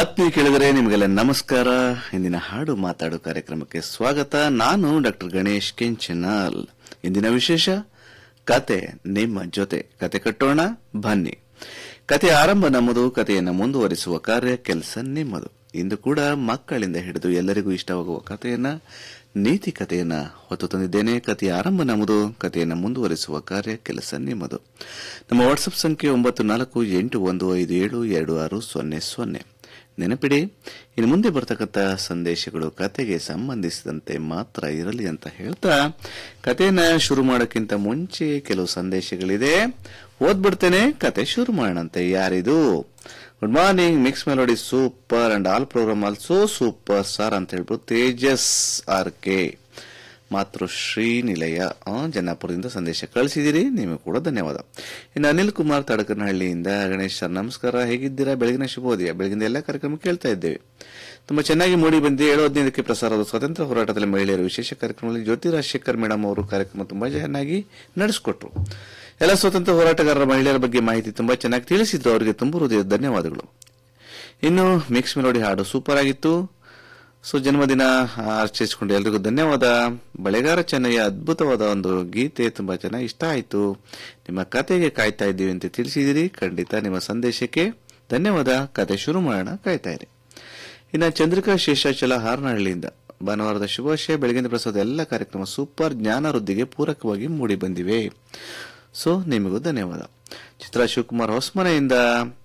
ಆತ್ಮೀಯ ಕೇಳಿದರೆ ನಿಮಗೆಲ್ಲ ನಮಸ್ಕಾರ ಇಂದಿನ ಹಾಡು ಮಾತಾಡು ಕಾರ್ಯಕ್ರಮಕ್ಕೆ ಸ್ವಾಗತ ನಾನು ಡಾಕ್ಟರ್ ಗಣೇಶ್ ಕೆಂಚನಾಲ್ ಇಂದಿನ ವಿಶೇಷ ಕತೆ ನಿಮ್ಮ ಜೊತೆ ಕತೆ ಕಟ್ಟೋಣ ಬನ್ನಿ ಕತೆ ಆರಂಭ ನಮ್ಮದು ಕಥೆಯನ್ನು ಮುಂದುವರಿಸುವ ಕಾರ್ಯ ಕೆಲಸ ನಿಮ್ಮದು ಇಂದು ಕೂಡ ಮಕ್ಕಳಿಂದ ಹಿಡಿದು ಎಲ್ಲರಿಗೂ ಇಷ್ಟವಾಗುವ ಕಥೆಯನ್ನ ನೀತಿ ಕಥೆಯನ್ನ ಹೊತ್ತು ತಂದಿದ್ದೇನೆ ಕಥೆಯ ಆರಂಭ ನಮ್ಮದು ಕಥೆಯನ್ನು ಮುಂದುವರಿಸುವ ಕಾರ್ಯ ಕೆಲಸ ನಿಮ್ಮದು ನಮ್ಮ ವಾಟ್ಸಪ್ ಸಂಖ್ಯೆ ಒಂಬತ್ತು ನಾಲ್ಕು ಎಂಟು ಒಂದು ಐದು ಏಳು ಎರಡು ಆರು ಸೊನ್ನೆ ಸೊನ್ನೆ ನೆನಪಿಡಿ ಇನ್ನು ಮುಂದೆ ಬರ್ತಕ್ಕಂಥ ಸಂದೇಶಗಳು ಕತೆಗೆ ಸಂಬಂಧಿಸಿದಂತೆ ಮಾತ್ರ ಇರಲಿ ಅಂತ ಹೇಳ್ತಾ ಕಥೆಯನ್ನ ಶುರು ಮಾಡೋಕ್ಕಿಂತ ಮುಂಚೆ ಕೆಲವು ಸಂದೇಶಗಳಿದೆ ಓದ್ಬಿಡ್ತೇನೆ ಕತೆ ಶುರು ಮಾಡೋಣಂತೆ ಯಾರಿದು good morning mix melody super and all program also super sir ಅಂತ ಹೇಳ್ಬಿಟ್ಟು ತೇಜಸ್ ಆರ್ ಕೆ ಮಾತೃಶ್ರೀ ನಿಲಯ ಆ, ಜನ್ನಾಪುರದಿಂದ ಸಂದೇಶ ಕಳಿಸಿದಿರಿ ನಿಮಗೆ ಕೂಡ ಧನ್ಯವಾದ ಇನ್ನು ಅನಿಲ್ ಕುಮಾರ್ ತಡಕನಹಳ್ಳಿಯಿಂದ ಗಣೇಶ್ ಸರ್ ನಮಸ್ಕಾರ ಹೇಗಿದ್ದೀರಾ ಬೆಳಗಿನ ಶುಭೋದಯ ಬೆಳಗಿನ ಎಲ್ಲ ಕಾರ್ಯಕ್ರಮ ಕೇಳ್ತಾ ಇದ್ದೇವೆ ತುಂಬಾ ಚೆನ್ನಾಗಿ ಮೂಡಿ ಬಂದಿ ಏಳು ಹದಿನೈದಕ್ಕೆ ಪ್ರಸಾರದ ಸ್ವತಂತ್ರ ಹೋರಾಟದಲ್ಲಿ ಮಹಿಳೆಯರ ವಿಶೇಷ ಕಾರ್ಯಕ್ರಮದಲ್ಲಿ ಜ್ಯೋತಿ ರಾಜಶೇಖರ್ ಮೇಡಮ್ ಅವರು ಕಾರ್ಯಕ್ರಮ ತುಂಬಾ ಚೆನ್ನಾಗಿ ನಡೆಸಿಕೊಟ್ರು ಎಲ್ಲ ಸ್ವತಂತ್ರ ಹೋರಾಟಗಾರರ ಮಹಿಳೆಯರ ಬಗ್ಗೆ ಮಾಹಿತಿ ತುಂಬಾ ಚೆನ್ನಾಗಿ ತಿಳಿಸಿದ್ರು ಅವರಿಗೆ ತುಂಬ ಹೃದಯದ ಧನ್ಯವಾದಗಳು ಇನ್ನು ಮಿಕ್ಸ್ ಮೆಲೋಡಿ ಹಾಡು ಸೂಪರ್ ಆಗಿತ್ತು ಸೊ ಜನ್ಮದಿನ ಆಚರಿಸಿಕೊಂಡು ಎಲ್ರಿಗೂ ಧನ್ಯವಾದ ಬಳೆಗಾರ ಚೆನ್ನಯ್ಯ ಅದ್ಭುತವಾದ ಒಂದು ಗೀತೆ ತುಂಬಾ ಚೆನ್ನಾಗಿ ಇಷ್ಟ ಆಯಿತು ನಿಮ್ಮ ಕತೆಗೆ ಕಾಯ್ತಾ ಇದ್ದೀವಿ ಅಂತ ತಿಳಿಸಿದಿರಿ ಖಂಡಿತ ನಿಮ್ಮ ಸಂದೇಶಕ್ಕೆ ಧನ್ಯವಾದ ಕತೆ ಶುರು ಮಾಡೋಣ ಕಾಯ್ತಾ ಇರಿ ಇನ್ನು ಚಂದ್ರಿಕಾ ಶೇಷಾಚಲ ಹಾರನಹಳ್ಳಿಯಿಂದ ಭಾನುವಾರದ ಶುಭಾಶಯ ಬೆಳಗಿನ ಪ್ರಸಾದ ಎಲ್ಲ ಕಾರ್ಯಕ್ರಮ ಸೂಪರ್ ಜ್ಞಾನ ವೃದ್ಧಿಗೆ ಪೂರಕವಾಗಿ ಮೂಡಿ ಬಂದಿವೆ ಸೊ ನಿಮಗೂ ಧನ್ಯವಾದ ಚಿತ್ರಾ ಶಿವಕುಮಾರ್ ಹೊಸಮನೆಯಿಂದ